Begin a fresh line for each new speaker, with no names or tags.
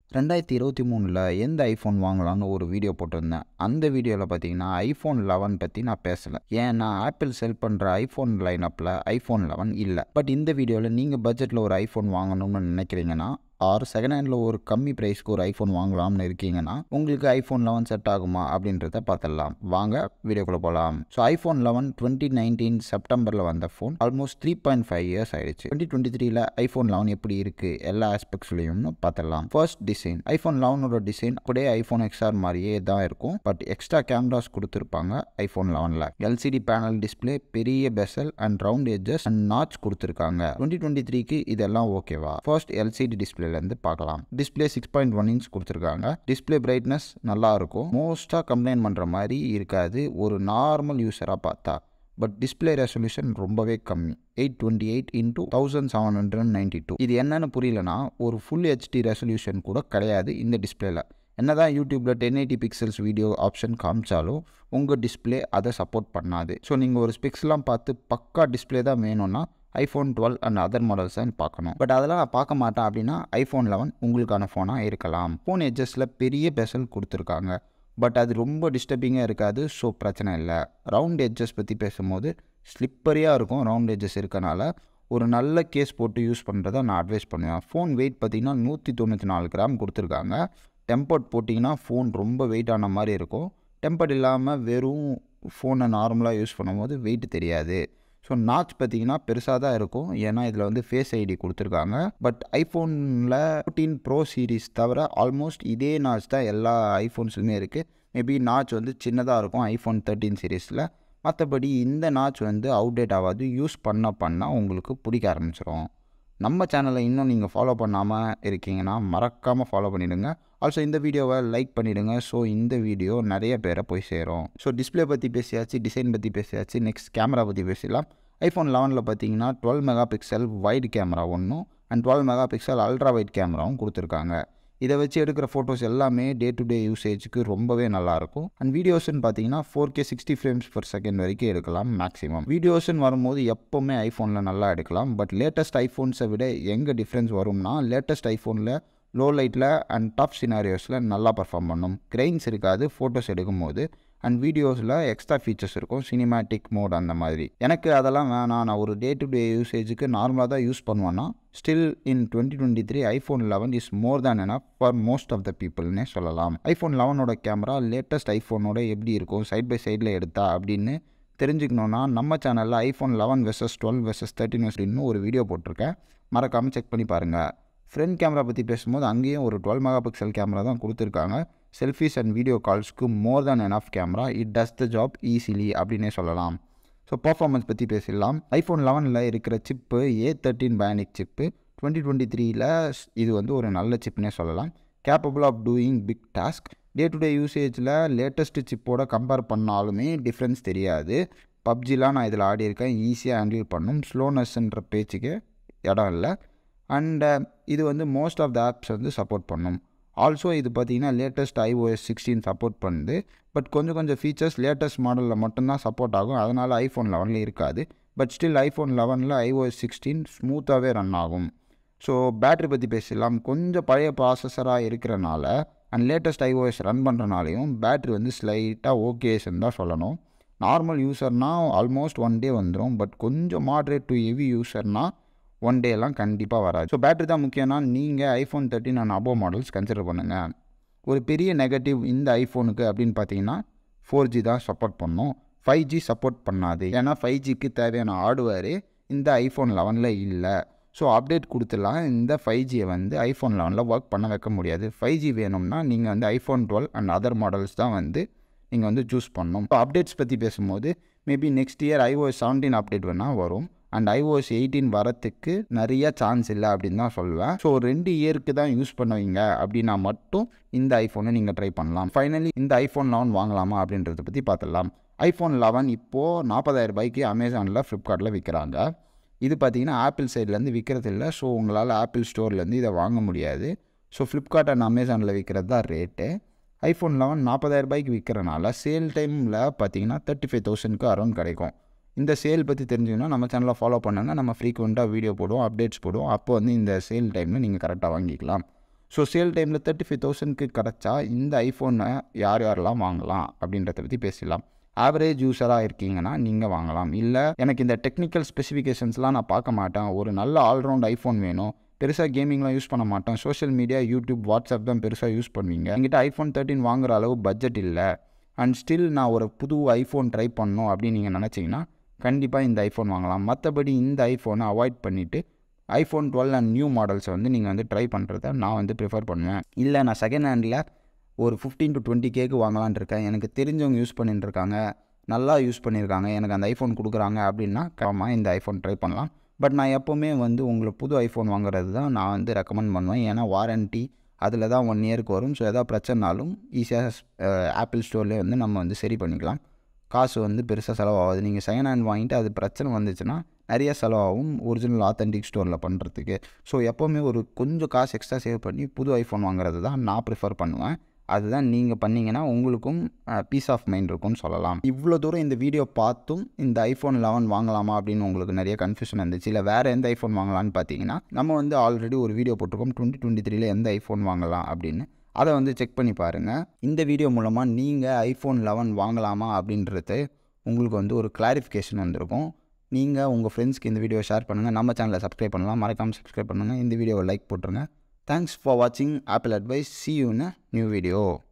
ரெண்டாயிரத்தி இருபத்தி மூணில் எந்த ஐஃபோன் வாங்கலாம்னு ஒரு வீடியோ போட்டிருந்தேன் அந்த வீடியோவில் பார்த்தீங்கன்னா ஐஃபோன் லெவன் பற்றி நான் பேசலை ஏன்னா ஆப்பிள் செல் பண்ணுற ஐஃபோன் லைனப்பில் ஐஃபோன் லெவன் இல்லை பட் இந்த வீடியோவில் நீங்கள் பட்ஜெட்டில் ஒரு ஐஃபோன் வாங்கணும்னு நினைக்கிறீங்கன்னா ஆர் செகண்ட் ஹேண்டில் ஒரு கம்மி ப்ரைஸ்க்கு ஒரு ஐஃபோன் வாங்கலாம்னு இருக்கீங்கன்னா உங்களுக்கு ஐஃபோன் லெவன் செட் ஆகுமா அப்படின்றத பார்த்துடலாம் வாங்க வீடியோக்குள்ளே போகலாம் so iPhone eleven twenty nineteen செப்டம்பரில் வந்த phone almost three point five years ஆயிடுச்சு டுவெண்ட்டி டுவெண்ட்டி த்ரீல ஐஃபோன் லெவன் எப்படி இருக்குது எல்லா ஆஸ்பெக்ட்ஸ்லையும்னு பார்த்துடலாம் ஃபர்ஸ்ட் டிசைன் ஐஃபோன் லெவனோட டிசைன் அப்படியே ஐஃபோன் எக்ஸ்ஆர் மாதிரியே தான் இருக்கும் பட் எக்ஸ்ட்ரா கேமராஸ் கொடுத்துருப்பாங்க ஐஃபோன் லெவனில் எல்சிடி பேனல் டிஸ்பிளே பெரிய bezel and round edges and notch கொடுத்துருக்காங்க டுவெண்ட்டி டுவெண்ட்டி த்ரீக்கு இதெல்லாம் ஓகேவா ஃபர்ஸ்ட் எல்சிடி டிஸ்பிளேலேருந்து பார்க்கலாம் display six point one inch கொடுத்துருக்காங்க டிஸ்பிளே பிரைட்னஸ் நல்லா இருக்கும் மோஸ்ட்டாக கம்ப்ளைண்ட் பண்ணுற மாதிரி இருக்காது ஒரு நார்மல் யூஸராக பார்த்தா பட் டிஸ்பிளே ரெசல்யூஷன் ரொம்பவே கம்மி eight twenty eight into thousand seven hundred ninety two இது என்னன்னு புரியலனா ஒரு ஃபுல் ஹெச்டி ரெசல்யூஷன் கூட கிடையாது இந்த டிஸ்பிளேல என்னதான் யூடியூப்பில் ten eighty pixels video option காமிச்சாலும் உங்கள் டிஸ்பிளே அதை சப்போர்ட் பண்ணாது ஸோ நீங்கள் ஒரு ஸ்பெக்ஸ்லாம் பார்த்து பக்கா டிஸ்பிளே தான் வேணும்னா iPhone twelve and other models தான் பார்க்கணும் பட் அதெல்லாம் நான் பார்க்க மாட்டேன் அப்படின்னா ஐஃபோன் லெவன் உங்களுக்கான ஃபோனாக இருக்கலாம் ஃபோன் எட்ஜஸில் பெரிய பெசல் கொடுத்துருக்காங்க பட் அது ரொம்ப டிஸ்டர்பிங்காக இருக்காது ஸோ பிரச்சனை இல்லை ரவுண்ட் எட்ஜஸ் பற்றி பேசும்போது ஸ்லிப்பரியாக இருக்கும் ரவுண்ட் எட்ஜஸ் இருக்கனால ஒரு நல்ல கேஸ் போட்டு யூஸ் பண்ணுறதை நான் அட்வைஸ் பண்ணுவேன் ஃபோன் வெயிட் பார்த்திங்கன்னா நூற்றி தொண்ணூற்றி நாலு கிராம் கொடுத்துருக்காங்க டெம்பர்ட் போட்டிங்கன்னா ஃபோன் ரொம்ப வெயிட் ஆன மாதிரி இருக்கும் டெம்பர்ட் இல்லாமல் வெறும் ஃபோனை நார்மலாக யூஸ் பண்ணும்போது வெயிட் தெரியாது ஸோ நாச் பார்த்தீங்கன்னா பெருசாக தான் இருக்கும் ஏன்னா இதில் வந்து ஃபேஸ் ஐடி கொடுத்துருக்காங்க பட் ஐஃபோனில் ஃபோர்டீன் ப்ரோ சீரீஸ் தவிர ஆல்மோஸ்ட் இதே நாச் தான் எல்லா ஐஃபோன்ஸுமே இருக்குது மேபி நாச் வந்து சின்னதாக இருக்கும் ஐஃபோன் தேர்ட்டீன் சீரீஸில் மற்றபடி இந்த நாச் வந்து அவுடேட் ஆகாது யூஸ் பண்ண பண்ணால் உங்களுக்கு பிடிக்க ஆரம்பிச்சிடும் நம்ம சேனலை இன்னும் நீங்கள் ஃபாலோ பண்ணாமல் இருக்கீங்கன்னா மறக்காமல் ஃபாலோ பண்ணிவிடுங்க ஆல்சோ இந்த வீடியோவை லைக் பண்ணிவிடுங்க ஸோ இந்த வீடியோ நிறைய பேரை போய் சேரும் ஸோ டிஸ்பிளே பற்றி பேசியாச்சு டிசைன் பற்றி பேசியாச்சு நெக்ஸ்ட் கேமரா பற்றி பேசிடலாம் ஐஃபோன் லெவனில் பார்த்தீங்கன்னா twelve mega pixel wide camera ஒன்றும் and twelve mega pixel ultra wide கேமராவும் கொடுத்துருக்காங்க இதை வச்சு எடுக்கிற ஃபோட்டோஸ் எல்லாமே டே டு டே யூசேஜுக்கு ரொம்பவே நல்லாயிருக்கும் அண்ட் வீடியோஸ்னு பார்த்தீங்கன்னா four K sixty frames per second வரைக்கும் எடுக்கலாம் மேக்ஸிமம் வீடியோஸ்னு வரும்போது எப்போவுமே ஐஃபோனில் நல்லா எடுக்கலாம் பட் லேட்டஸ்ட் ஐஃபோன்ஸை விட எங்கே டிஃப்ரென்ஸ் வரும்னா லேட்டஸ்ட் ஐஃபோனில் லோ லைட்டில் அண்ட் டஃப் சினாரியோஸில் நல்லா பர்ஃபார்ம் பண்ணும் கிரெயின்ஸ் இருக்காது ஃபோட்டோஸ் எடுக்கும்போது அண்ட் வீடியோஸில் எக்ஸ்ட்ரா ஃபீச்சர்ஸ் இருக்கும் சினிமேட்டிக் மோட் அந்த மாதிரி எனக்கு அதெல்லாம் வேணாம் நான் ஒரு டே டு டே யூசேஜுக்கு நார்மலாக தான் யூஸ் பண்ணுவேன்னா still in twenty twenty three iPhone eleven is more than enough for most of the பீப்புள்னே சொல்லலாம் ஐஃபோன் லெவனோட கேமரா லேட்டஸ்ட் ஐஃபோனோட எப்படி இருக்கும் சைட் பை சைடில் எடுத்தா அப்படின்னு தெரிஞ்சுக்கணுன்னா நம்ம சேனலில் iPhone eleven versus twelve versus thirteen வெர்ஸ்டின்னு ஒரு வீடியோ போட்டிருக்கேன் மறக்காமல் செக் பண்ணி பாருங்கள் ஃப்ரண்ட் கேமரா பற்றி பேசும்போது அங்கேயும் ஒரு டுவெல் மெகா பிக்சல் கேமரா தான் கொடுத்துருக்காங்க செல்ஃபிஸ் அண்ட் வீடியோ கால்ஸ்க்கு more than enough camera it does the job easily அப்படின்னே சொல்லலாம் ஸோ பர்ஃபார்மன்ஸ் பற்றி பேசிடலாம் ஐஃபோன் லெவனில் இருக்கிற chip A thirteen bionic chip twenty twenty த்ரீல இது வந்து ஒரு நல்ல சிப்னே சொல்லலாம் capable of doing big task day to day யூசேஜில் லேட்டஸ்ட்டு சிப்போட கம்பேர் பண்ணாலுமே டிஃப்ரென்ஸ் தெரியாது பப்ஜிலாம் நான் இதில் ஆடி இருக்கேன் ஈஸியாக ஹேண்டில் பண்ணும் ஸ்லோனஸ்ன்ற பேச்சுக்கு இடம் இல்லை அண்ட் இது வந்து மோஸ்ட் ஆஃப் த ஆப்ஸ் வந்து சப்போர்ட் பண்ணும் ஆல்சோ இது பார்த்தீங்கன்னா லேட்டஸ்ட் ஐஓஎஸ் சிக்ஸ்டீன் சப்போர்ட் பண்ணுது பட் கொஞ்சம் கொஞ்சம் ஃபீச்சர்ஸ் லேட்டஸ்ட் மாடலில் மட்டும்தான் சப்போர்ட் ஆகும் அதனால் ஐஃபோன் லெவனில் இருக்காது பட் ஸ்டில் ஐஃபோன் லெவனில் ஐஓஎஸ் சிக்ஸ்டீன் ஸ்மூத்தாகவே ரன் ஆகும் ஸோ பேட்ரி பற்றி பேசலாம் கொஞ்சம் பழைய ப்ராசஸராக இருக்கிறனால அண்ட் லேட்டஸ்ட் ஐஓஎஸ் ரன் பண்ணுறனாலையும் பேட்ரி வந்து ஸ்லைட்டாக ஓகேஸ்ன்னு தான் சொல்லணும் நார்மல் யூஸர்னால் ஆல்மோஸ்ட் ஒன் டே வந்துடும் பட் கொஞ்சம் மாட்ரேட் டு ஹெவி யூஸர்னால் ஒன் டேலாம் கண்டிப்பாக வராது ஸோ பேட்ரி தான் முக்கியம்னா நீங்கள் iPhone thirteen and above models consider பண்ணுங்கள் ஒரு பெரிய நெகட்டிவ் இந்த ஐஃபோனுக்கு அப்படின்னு பார்த்தீங்கன்னா ஃபோர் ஜி தான் சப்போர்ட் பண்ணும் ஃபைவ் ஜி சப்போர்ட் பண்ணாது ஏன்னா ஃபைவ் ஜிக்கு தேவையான ஹார்ட்வேரு இந்த ஐஃபோன் லெவனில் இல்லை ஸோ அப்டேட் கொடுத்துலாம் இந்த ஃபைவ் ஜியை வந்து ஐஃபோன் லெவனில் ஒர்க் பண்ண வைக்க முடியாது ஃபைவ் ஜி வேணும்னா நீங்கள் வந்து iPhone twelve and other models தான் வந்து நீங்கள் வந்து சூஸ் பண்ணணும் இப்போ அப்டேட்ஸ் பற்றி பேசும்போது maybe next year iOS seventeen update வேணால் வரும் அண்ட் ஐஓஎஸ் எயிட்டீன் வரத்துக்கு நிறைய சான்ஸ் இல்லை அப்படின்னு தான் சொல்லுவேன் ஸோ ரெண்டு இயருக்கு தான் யூஸ் பண்ணுவீங்க அப்படின்னா மட்டும் இந்த ஐஃபோனை நீங்கள் ட்ரை பண்ணலாம் ஃபைனலி இந்த ஐஃபோன் லெவன் வாங்கலாமா அப்படின்றத பற்றி பார்த்துடலாம் ஐஃபோன் லெவன் இப்போது நாற்பதாயிரம் ரூபாய்க்கு அமேசானில் ஃப்ளிப்கார்ட்டில் விற்கிறாங்க இது பார்த்தீங்கன்னா ஆப்பிள் சைட்லேருந்து விற்கிறது இல்லை ஸோ உங்களால் ஆப்பிள் ஸ்டோர்லேருந்து இதை வாங்க முடியாது ஸோ ஃப்ளிப்கார்ட் அண்ட் அமேசானில் விற்கிறது தான் ரேட்டு ஐஃபோன் லெவன் நாற்பதாயிரம் ரூபாய்க்கு விற்கிறனால சேல் டைமில் பார்த்தீங்கன்னா தேர்ட்டி ஃபைவ் தௌசண்ட்க்கு அரௌண்ட் கிடைக்கும் இந்த சேல் பற்றி தெரிஞ்சுக்கணும் நம்ம சேனலை ஃபாலோ பண்ணுங்க நம்ம ஃப்ரீக்வெண்ட்டாக வீடியோ போடுவோம் அப்டேட்ஸ் போடுவோம் அப்போ வந்து இந்த சேல் டைமில் நீங்கள் கரெக்டாக வாங்கிக்கலாம் ஸோ சேல் டைமில் தேர்ட்டி ஃபைவ் தௌசண்ட்க்கு கிடச்சா இந்த ஐஃபோனை யார் யாரெல்லாம் வாங்கலாம் அப்படின்றத பற்றி பேசலாம் ஆவரேஜ் யூஸராக இருக்கீங்கன்னா நீங்கள் வாங்கலாம் இல்லை எனக்கு இந்த டெக்னிக்கல் ஸ்பெசிஃபிகேஷன்ஸ்லாம் நான் பார்க்க மாட்டேன் ஒரு நல்ல ஆல்ரவுண்ட் ஐஃபோன் வேணும் பெருசாக கேமிங்லாம் யூஸ் பண்ண மாட்டேன் சோஷியல் மீடியா யூடியூப் வாட்ஸ்அப் தான் பெருசாக யூஸ் பண்ணுவீங்க என்கிட்ட ஐஃபோன் தேர்ட்டின் வாங்குற அளவு பட்ஜெட் இல்லை அண்ட் ஸ்டில் நான் ஒரு புது ஐஃபோன் ட்ரை பண்ணணும் அப்படின்னு நீங்கள் நினச்சிங்கன்னா கண்டிப்பாக இந்த ஐஃபோன் வாங்கலாம் மற்றபடி இந்த ஐஃபோனை அவாய்ட் பண்ணிவிட்டு ஐஃபோன் டுவெல் அண்ட் நியூ மாடல்ஸை வந்து நீங்கள் வந்து ட்ரை பண்ணுறத நான் வந்து ப்ரிஃபர் பண்ணுவேன் இல்லை நான் செகண்ட் ஹேண்டில் ஒரு ஃபிஃப்டீன் டு டுவெண்ட்டி கேக்கு வாங்கலான் இருக்கேன் எனக்கு தெரிஞ்சவங்க யூஸ் பண்ணிட்டு இருக்காங்க நல்லா யூஸ் பண்ணியிருக்காங்க எனக்கு அந்த ஐஃபோன் கொடுக்குறாங்க அப்படின்னா ஆமாம் இந்த ஐஃபோன் ட்ரை பண்ணலாம் பட் நான் எப்போவுமே வந்து உங்களுக்கு புது ஐஃபோன் வாங்குறது தான் நான் வந்து ரெக்கமெண்ட் பண்ணுவேன் ஏன்னா வாரண்ட்டி அதில் தான் ஒன் இயருக்கு வரும் ஸோ எதாவது பிரச்சனைனாலும் ஈஸியாக ஆப்பிள் ஸ்டோர்லேயே வந்து நம்ம வந்து சரி பண்ணிக்கலாம் காசு வந்து பெருசாக செலவாகாது நீங்கள் செகண்ட் ஹேண்ட் வாங்கிட்டு அது பிரச்சனை வந்துச்சுன்னா நிறைய செலவாகும் ஒரிஜினல் ஆத்தென்டிக் ஸ்டோரில் பண்ணுறதுக்கு ஸோ எப்போவுமே ஒரு கொஞ்சம் காசு எக்ஸ்ட்ரா சேவ் பண்ணி புது ஐஃபோன் வாங்குறது தான் நான் ப்ரிஃபர் பண்ணுவேன் அதுதான் நீங்கள் பண்ணிங்கன்னா உங்களுக்கும் பீஸ் ஆஃப் மைண்ட் இருக்கும்னு சொல்லலாம் இவ்வளோ தூரம் இந்த வீடியோ பார்த்தும் இந்த ஐஃபோன் லெவன் வாங்கலாமா அப்படின்னு உங்களுக்கு நிறைய கன்ஃபியூஷன் இருந்துச்சு இல்லை வேறு எந்த ஐஃபோன் வாங்கலாம்னு பார்த்தீங்கன்னா நம்ம வந்து ஆல்ரெடி ஒரு வீடியோ போட்டிருக்கோம் டுவெண்ட்டி டுவெண்ட்டி த்ரீல எந்த ஐஃபோன் வாங்கலாம் அப்படின்னு அதை வந்து செக் பண்ணி பாருங்கள் இந்த வீடியோ மூலமாக நீங்கள் ஐஃபோன் லெவன் வாங்கலாமா அப்படின்றது உங்களுக்கு வந்து ஒரு கிளாரிஃபிகேஷன் வந்திருக்கும் நீங்கள் உங்கள் ஃப்ரெண்ட்ஸ்க்கு இந்த வீடியோ ஷேர் பண்ணுங்கள் நம்ம சேனலை சப்ஸ்கிரைப் பண்ணலாம் மறக்காமல் சப்ஸ்கிரைப் பண்ணுங்கள் இந்த வீடியோவை லைக் போட்டுருங்க தேங்க்ஸ் ஃபார் வாட்சிங் Apple advice see you in new video